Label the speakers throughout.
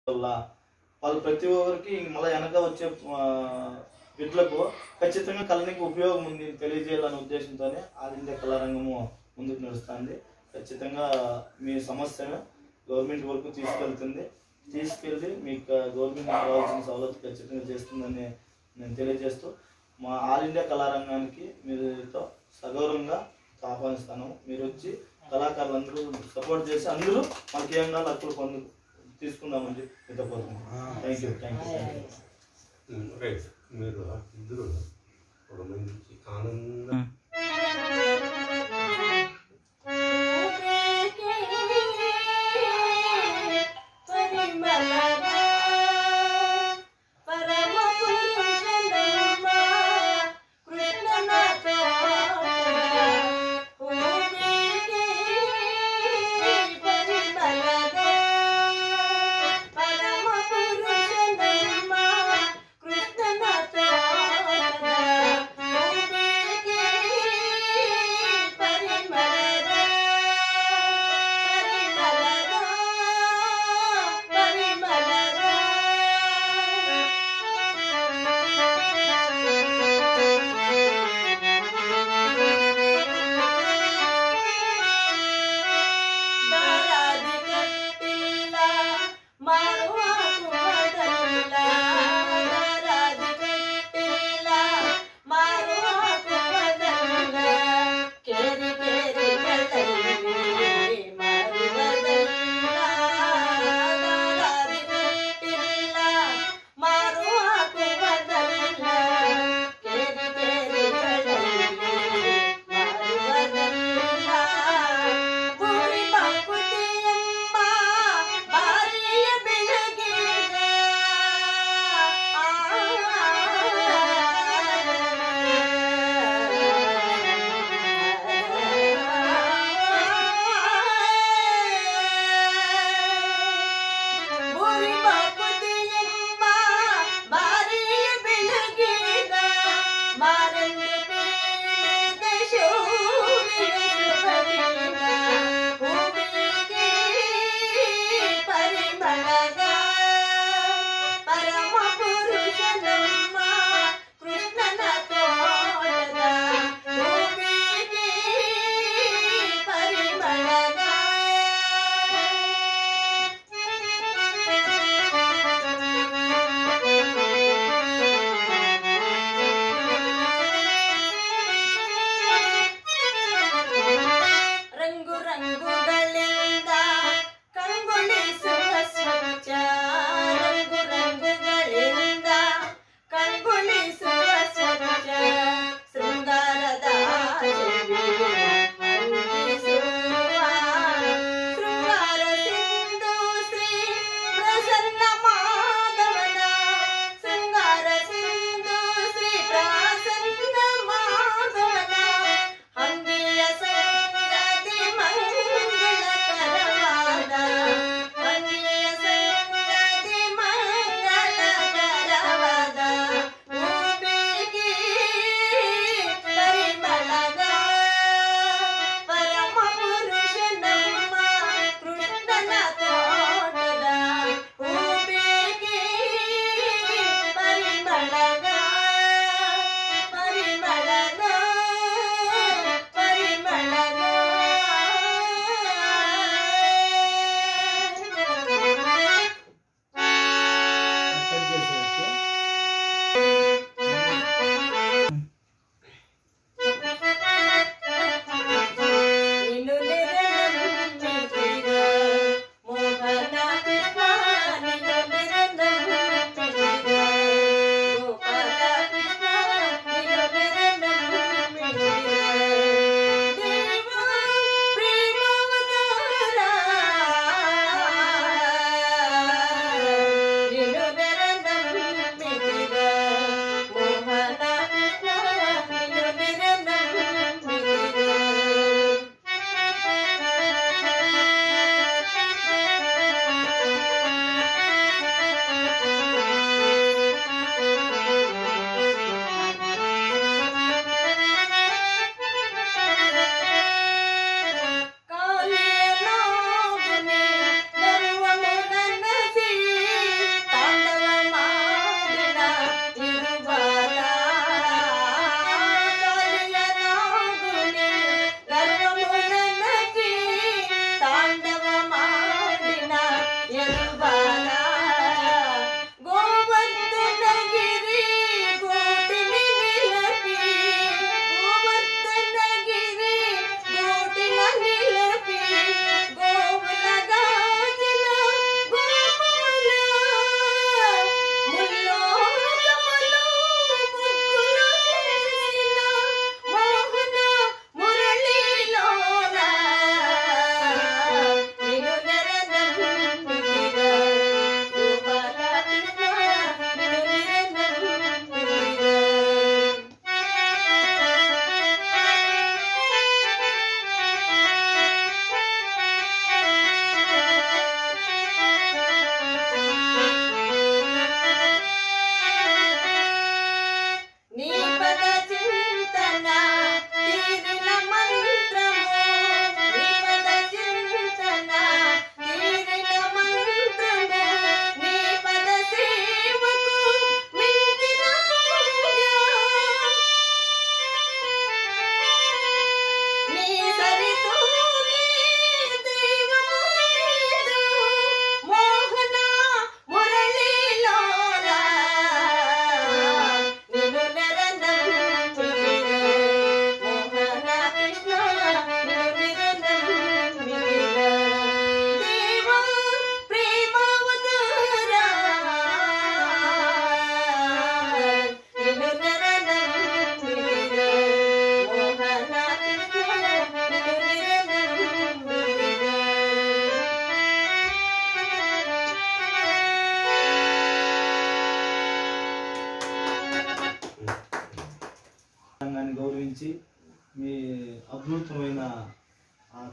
Speaker 1: వల్ల వాళ్ళు ప్రతి ఒక్కరికి మళ్ళీ వెనక వచ్చే ఆ, బిడ్డలకు ఖచ్చితంగా కళనికి ఉపయోగం ఉంది అని తెలియజేయాలనే ఉద్దేశంతోనే ఆల్ ఇండియా కళారంగము ముందుకు నడుస్తుంది ఖచ్చితంగా మీ సమస్యను గవర్నమెంట్ వరకు తీసుకెళ్తుంది తీసుకెళ్ళి మీకు గవర్నమెంట్ కావాల్సిన సవలతు ఖచ్చితంగా చేస్తుందని నేను తెలియజేస్తూ మా ఆల్ ఇండియా కళారంగానికి మీరుతో సగౌరవంగా ఆహ్వానిస్తాను మీరు వచ్చి కళాకారులందరూ సపోర్ట్ చేసి అందరూ మాకు ఏం కావాలి హక్కులు పొందు తీసుకుందామని చెప్పి మీతో కోరుకుంటున్నాను thank you thank you thank you
Speaker 2: right మీరు ఇద్దరు ఒక మంచి ఆనందం
Speaker 3: ರಂಗು ರಂಗುಗಳಿಂದ ಕಂಗೊಳಿಸುವ ಸ್ವಚ್ಛ ರಂಗು ರಂಗುಗಳಿಂದ ಕಂಗೊಳಿಸುವ ಸ್ವಚ್ಛ ಶೃಂಗಾರದ ಚೆಲುವಿಗೆ ಅಂದಿಸುವ ಶೃಂಗಾರ ಸಿಂಧು ಶ್ರೀ ಪ್ರಸನ್ನ ಮಾಧವನ ಶೃಂಗಾರ ಸಿಂಧು ಶ್ರೀ ಪ್ರಸನ್ನ ಮಾಧವನ ಅಂಗಿಯ ಸಂಗತಿ ಮಂಗಳಕರವಾದ ಅಂಗಿಯ ಸಂಗತಿ ಮಂಗಳಕರವಾದ ಭೂಮಿಗೆ ಪರಿಮಳದ ಪರಮ ಪುರುಷ ನಮ್ಮ ಕೃಷ್ಣನ ತೋಟದ ಭೂಮಿಗೆ ಪರಿಮಳದ ಪರಿಮಳದ ಪರಿಮಳದ
Speaker 1: కట్ చేసేయచ్చు.
Speaker 3: నిన్ను నిరంతరం మోహన కృష్ణ నిన్ను నిరంతరం గోపాల కృష్ణ నిన్ను నిరంతరం దేవా ప్రేమవతారా నిన్ను నిరంతరం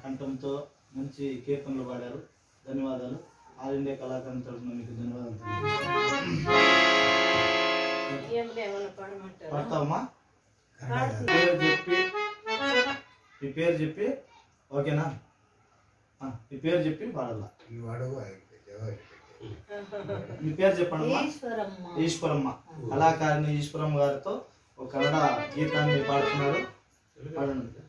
Speaker 1: కంఠంతో మంచి కీర్తనలు పాడారు ధన్యవాదాలు ఆల్ ఇండియా కళాకారుల తరఫున మీకు ధన్యవాదాలు తెలియజేస్తున్నాను.
Speaker 3: ఏం లేవన్నా పడమంటారా
Speaker 1: పాడతావమ్మా
Speaker 3: పాడుతున్నా.
Speaker 1: పేరు చెప్పి మీ పేరు చెప్పి ఓకేనా ఆ, మీ పేరు చెప్పి పాడాలా మీ పేరు చెప్పండి అమ్మా
Speaker 4: ఈశ్వరమ్మ
Speaker 1: ఈశ్వరమ్మ కళాకారిణి ఈశ్వరమ్మ గారితో ఒక కన్నడ గీతాన్ని పాడుతున్నారు పాడండి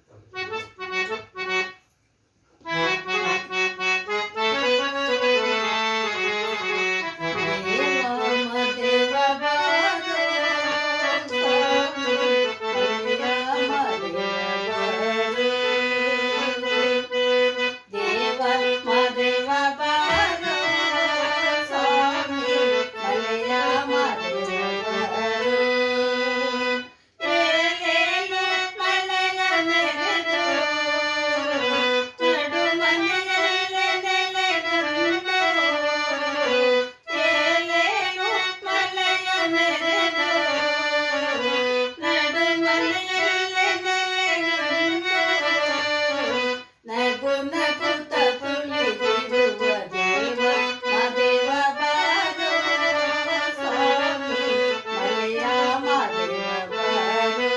Speaker 4: నగు నగు తతులి దిరువ దేవ మదేవ బారో స్వామి మలయా మదేవ బారో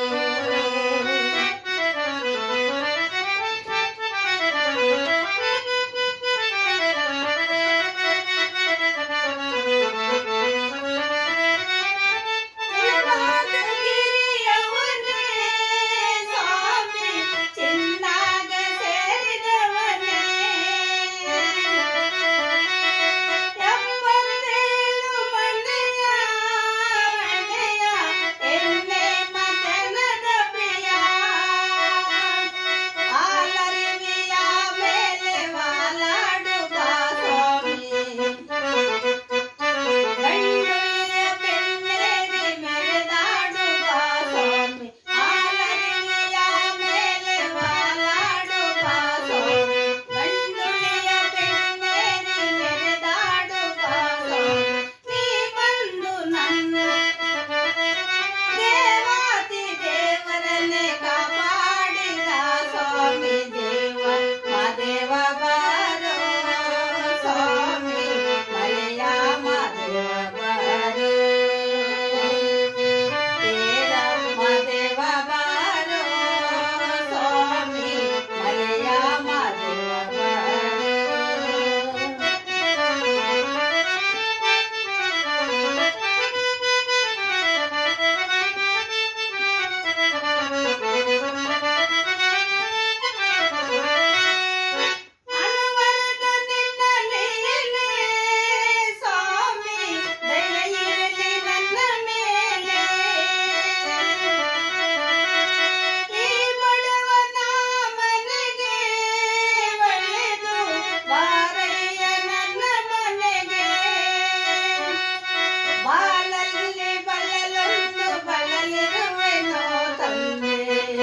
Speaker 4: ದೇವಾತಿ ದೇವರನ್ನೇ ಕಾಪಾಡಿದ ಸ್ವಾಮಿ ದೇವ ಮಾದೇವ ಬಾರೋ ಸ್ವಾಮಿ ಮಲೆಯ ಮಾದೇವ ಬಾರೋ ತೇರ ಮಾದೇವ ಬಾರೋ ಸ್ವಾಮಿ ಮಲೆಯ ಮಾದೇವ ಅನುವರದ ನಿನ್ನ ಲೀಲೆ ಸ್ವಾಮಿ ದಯೆಯಿರಲಿ ನನ್ನ ಮೇಲೆ ಈ ಬಡವನ ಮನೆಗೆ ಒಳ್ಳೆದು ಬಾರಯ್ಯ ನನ್ನ ಮನೆಗೆ ಬಾಲಲ್ಲಿ ಬಳಲೊಂದು ಬಳಲಿರುವೆನೋ ತಂದೆ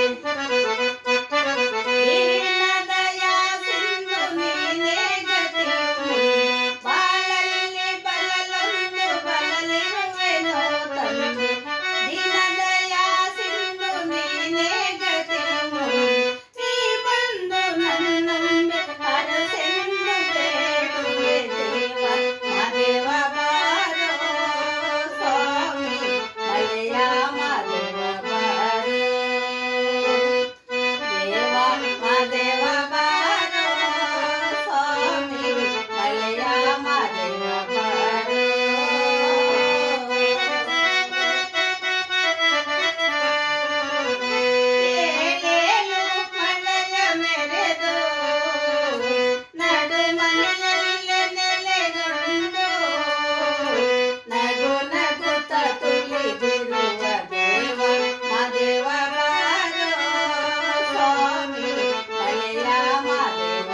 Speaker 4: ದೀನದಯಾ ಸಿಂಧು ನೀನೇ ಗತಿ ಬಾಳಲ್ಲಿ ಬಳಲೊಂದು ಬಳಲಿರುವೆನೋ ತಂದೆ ದೀನದಯಾ ಸಿಂಧು ನೀನೇ ಗತಿ ನೀ ಬಂದು ನನ್ನೊಂದು ಹರಸೆಂದು ಬೇಡುವೆ ದೇವ ಮದೇವ ಬಾರೋ ಸ್ವಾಮಿ ಮಲೆಯ ಮದೇವ ಬಾರೋ ದೇವ ಮದೇವ ಬಾರೋ ಸ್ವಾಮಿ ಮಲೆಯ ಮದೇವ ಬಾರೋ ಏಳೇಳು ಮಲೆಯ ಮೆರೆದು ನಡು ಮನೆಯಲ್ಲಿ ನೆಲೆಗೊಂಡು ನಗು ನಗುತ್ತ ತುಳಿದಿರುವ ದೇವ ಮದೇವ ಬಾರೋ ಸ್ವಾಮಿ ಮಲೆಯ ಮದೇವ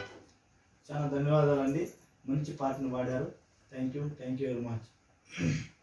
Speaker 1: చాలా ధన్యవాదాలండి మంచి పాటను పాడారు thank you thank you very much